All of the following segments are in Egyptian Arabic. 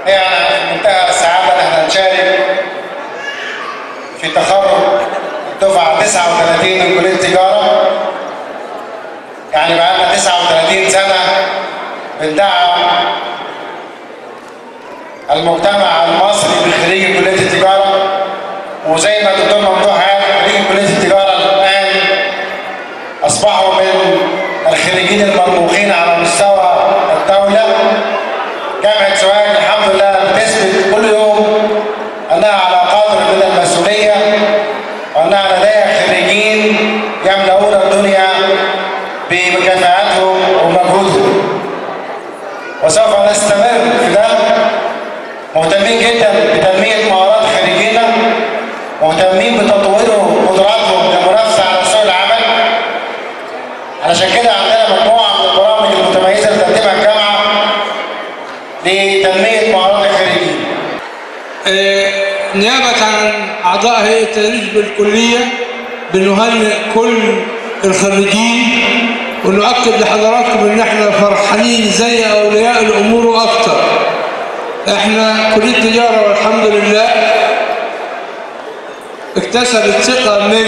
هي في منتهى السعادة إن احنا نشارك في تخرج الدفعة 39 من كلية التجارة يعني بقالنا 39 سنة بندعم المجتمع المصري بخريج كلية التجارة وزي ما الدكتور ممدوح قال خريج كلية التجارة الآن أصبحوا من الخريجين المرموقين على مستوى الدولة جامعة سوهاج الحمد لله بتثبت كل يوم أنها على قدر من المسؤولية وأنها لديها خريجين يملؤون الدنيا بمكافآتهم ومجهودهم وسوف نستمر في ده مهتمين جدا بتنمية مهارات خريجينا مهتمين بتطوير قدراتهم للمنافسة على سوق العمل علشان كده عندنا مجموعة من البرامج المتميزة اللي بتقدمها الجامعة لتنمية مهارات الخريجين آه، نيابة عن أعضاء هيئة التدريس بالكلية بنهنئ كل الخريجين ونؤكد لحضراتكم إن إحنا فرحانين زي أولياء الأمور وأكتر. إحنا كلية تجارة والحمد لله اكتسبت ثقة من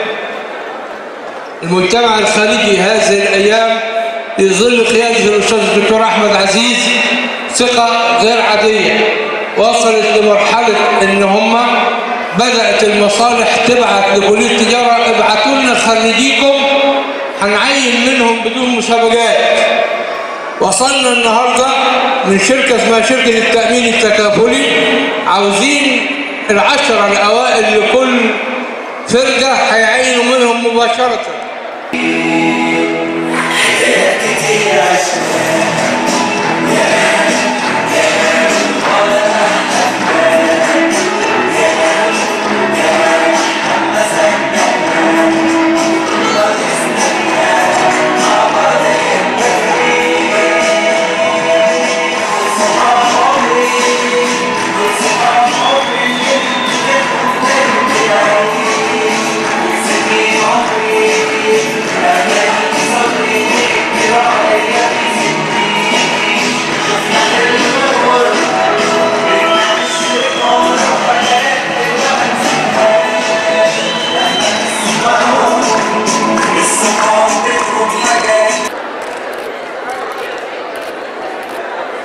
المجتمع الخارجي هذه الأيام في ظل قيادة الأستاذ الدكتور أحمد عزيز ثقة غير عادية وصلت لمرحلة إن هم بدأت المصالح تبعت لكلية التجارة ابعتوا لنا خريجيكم هنعين منهم بدون مسابقات وصلنا النهاردة من شركة اسمها شركة التأمين التكافلي عاوزين العشرة الأوائل لكل فرقة هيعينوا منهم مباشرة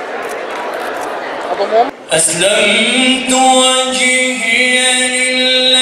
أسلمت وجهي لله